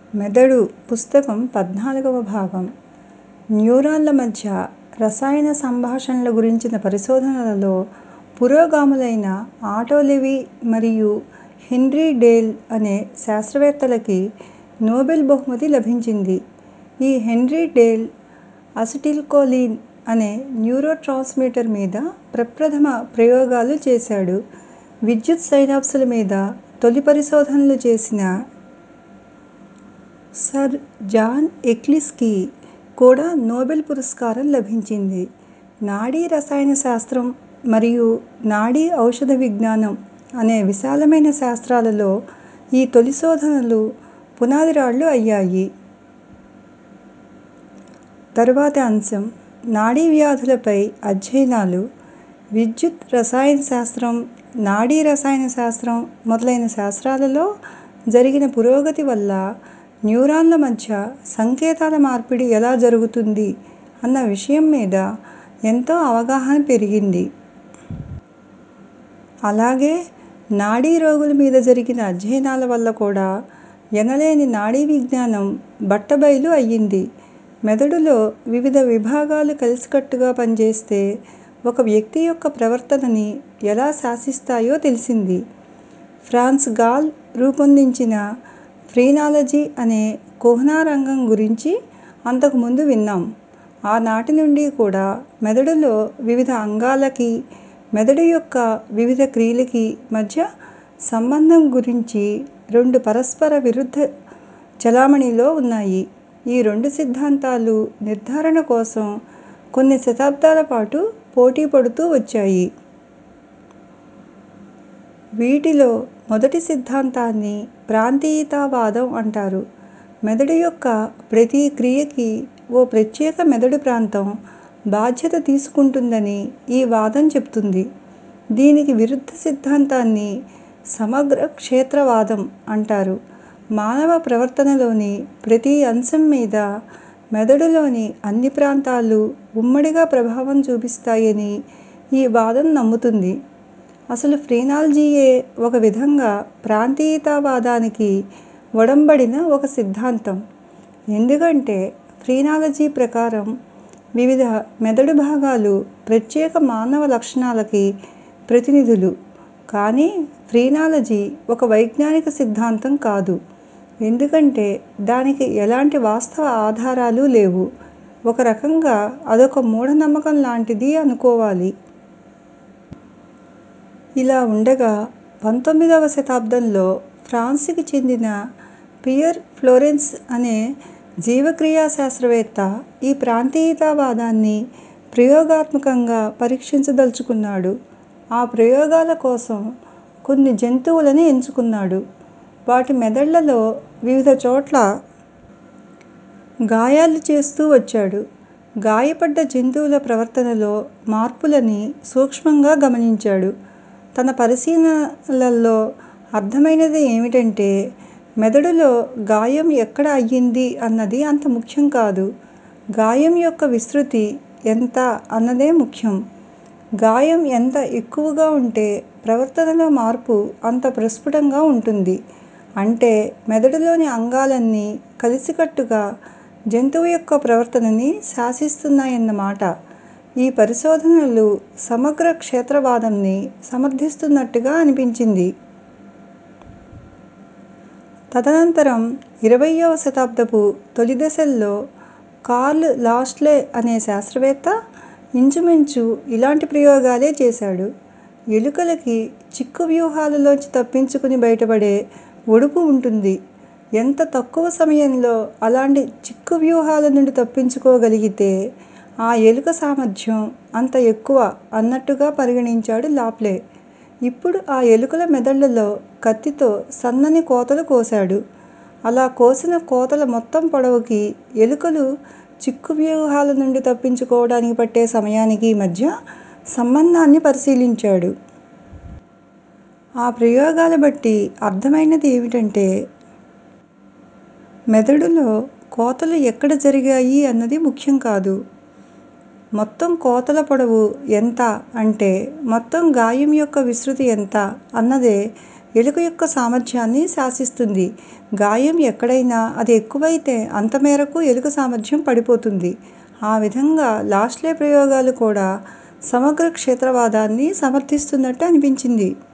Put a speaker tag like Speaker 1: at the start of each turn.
Speaker 1: మెదడు పుస్తకం పద్నాలుగవ భాగం న్యూరాన్ల మధ్య రసాయన సంభాషణల గురించిన పరిశోధనలలో పురోగాములైన ఆటో లెవీ మరియు హెన్రీ డేల్ అనే శాస్త్రవేత్తలకి నోబెల్ బహుమతి లభించింది. ఈ హెన్రీ డేల్ అసిటిల్కోలిన్ అనే న్యూరోట్రాన్స్మిటర్ మీద ప్రప్రథమ ప్రయోగాలు చేశాడు. విద్యుత్ సైనాప్సుల మీద తొలి పరిశోధనలు చేసిన సర్ జాన్ ఎక్లిస్ కి కూడా నోబెల్ పురస్కారం లభించింది. నాడీ రసాయన శాస్త్రం మరియు నాడీ ఔషధ విజ్ఞానం అనే విశాలమైన శాస్త్రాలలో ఈ తొలి శోధనలు పునాదిరాళ్లు అయ్యాయి. తరువాతి అంశం నాడీ వ్యాధులపై అధ్యయనాలు విద్యుత్ రసాయన శాస్త్రం, నాడీ రసాయన శాస్త్రం మొదలైన శాస్త్రాలలో జరిగిన పురోగతి వల్ల న్యూరాన్ల మధ్య సంకేతాల మార్పిడి ఎలా జరుగుతుంది అన్న విషయం మీద ఎంతో అవగాహన పెరిగింది. అలాగే నాడీ రోగుల మీద జరిగిన అధ్యయనాల వల్ల కూడా ఎనలేని నాడీ విజ్ఞానం బట్టబయలు అయ్యింది. మెదడులో వివిధ విభాగాలు కలిసికట్టుగా పనిచేస్తే ఒక వ్యక్తి యొక్క ప్రవర్తనని ఎలా శాసిస్తాయో తెలిసింది. ఫ్రాన్స్ గాల్ రూపొందించిన ఫ్రీనాలజీ అనే కుహనా రంగం గురించి అంతకు ముందు విన్నాం. ఆనాటి నుండి కూడా మెదడులో వివిధ అంగాలకి, మెదడు యొక్క వివిధ క్రియలకి మధ్య సంబంధం గురించి రెండు పరస్పర విరుద్ధ చలామణిలో ఉన్నాయి. ఈ రెండు సిద్ధాంతాలు నిర్ధారణ కోసం కొన్ని శతాబ్దాల పాటు పోటీ పడుతూ వచ్చాయి. వీటిలో మొదటి సిద్ధాంతాన్ని ప్రాంతీయతావాదం అంటారు. మెదడు యొక్క ప్రతి క్రియకి ఓ ప్రత్యేక మెదడు ప్రాంతం బాధ్యత తీసుకుంటుందని ఈ వాదం చెబుతుంది. దీనికి విరుద్ధ సిద్ధాంతాన్ని సమగ్ర క్షేత్రవాదం అంటారు. మానవ ప్రవర్తనలోని ప్రతి అంశం మీద మెదడులోని అన్ని ప్రాంతాలు ఉమ్మడిగా ప్రభావం చూపిస్తాయని ఈ వాదం నమ్ముతుంది. అసలు ఫ్రీనాలజీయే ఒక విధంగా ప్రాంతీయతావాదానికి ఒడంబడిన ఒక సిద్ధాంతం. ఎందుకంటే ఫ్రీనాలజీ ప్రకారం వివిధ మెదడు భాగాలు ప్రత్యేక మానవ లక్షణాలకి ప్రతినిధులు. కానీ ఫ్రీనాలజీ ఒక వైజ్ఞానిక సిద్ధాంతం కాదు. ఎందుకంటే దానికి ఎలాంటి వాస్తవ ఆధారాలు లేవు. ఒక రకంగా అదొక మూఢనమ్మకం లాంటిది అనుకోవాలి. ఇలా ఉండగా పంతొమ్మిదవ శతాబ్దంలో ఫ్రాన్స్ కి చెందిన పియర్ ఫ్లోరెన్స్ అనే జీవక్రియా శాస్త్రవేత్త ఈ ప్రాంతీయతావాదాన్ని ప్రయోగాత్మకంగా పరీక్షించదల్చుకున్నాడు. ఆ ప్రయోగాల కోసం కొన్ని జంతువులని ఎంచుకున్నాడు. వాటి మెదళ్ళలో వివిధ చోట్ల గాయాలు చేస్తూ వచ్చాడు. గాయపడ్డ జంతువుల ప్రవర్తనలో మార్పులని సూక్ష్మంగా గమనించాడు. తన పరిశీలనలలో అర్థమైనది ఏమిటంటే మెదడులో గాయం ఎక్కడ అయ్యింది అన్నది అంత ముఖ్యం కాదు. గాయం యొక్క విస్తృతి ఎంత అన్నదే ముఖ్యం. గాయం ఎంత ఎక్కువగా ఉంటే ప్రవర్తనలో మార్పు అంత ప్రస్ఫుటంగా ఉంటుంది. అంటే మెదడులోని అంగాలన్నీ కలిసికట్టుగా జంతువు యొక్క ప్రవర్తనని శాసిస్తున్నాయన్నమాట. ఈ పరిశోధనలు సమగ్ర క్షేత్రవాదంని సమర్థిస్తున్నట్టుగా అనిపించింది. తదనంతరం ఇరవయ్యవ శతాబ్దపు తొలి దశల్లో కార్ల్ లాస్ట్లే అనే శాస్త్రవేత్త ఇంచుమించు ఇలాంటి ప్రయోగాలే చేశాడు. ఎలుకలకి చిక్కు వ్యూహాలలోంచి తప్పించుకుని బయటపడే ఒడుపు ఉంటుంది. ఎంత తక్కువ సమయంలో అలాంటి చిక్కు వ్యూహాల నుండి తప్పించుకోగలిగితే ఆ ఎలుక సామర్థ్యం అంత ఎక్కువ అన్నట్టుగా పరిగణించాడు లాప్లే. ఇప్పుడు ఆ ఎలుకల మెదళ్ళలో కత్తితో సన్నని కోతలు కోశాడు. అలా కోసిన కోతల మొత్తం పొడవుకి ఎలుకలు చిక్కు వ్యూహాల నుండి తప్పించుకోవడానికి పట్టే సమయానికి మధ్య సంబంధాన్ని పరిశీలించాడు. ఆ ప్రయోగాల బట్టి అర్థమైనది ఏమిటంటే మెదడులో కోతలు ఎక్కడ జరిగాయి అన్నది ముఖ్యం కాదు. మొత్తం కోతల పొడవు ఎంత అంటే మొత్తం గాయం యొక్క విస్తృతి ఎంత అన్నదే ఎలుక యొక్క సామర్థ్యాన్ని శాసిస్తుంది గాయం ఎక్కడైనా అది ఎక్కువైతే అంత మేరకు ఎలుక సామర్థ్యం పడిపోతుంది ఆ విధంగా లాస్లే ప్రయోగాలు కూడా సమగ్ర క్షేత్రవాదాన్ని సమర్థిస్తున్నట్టు అనిపించింది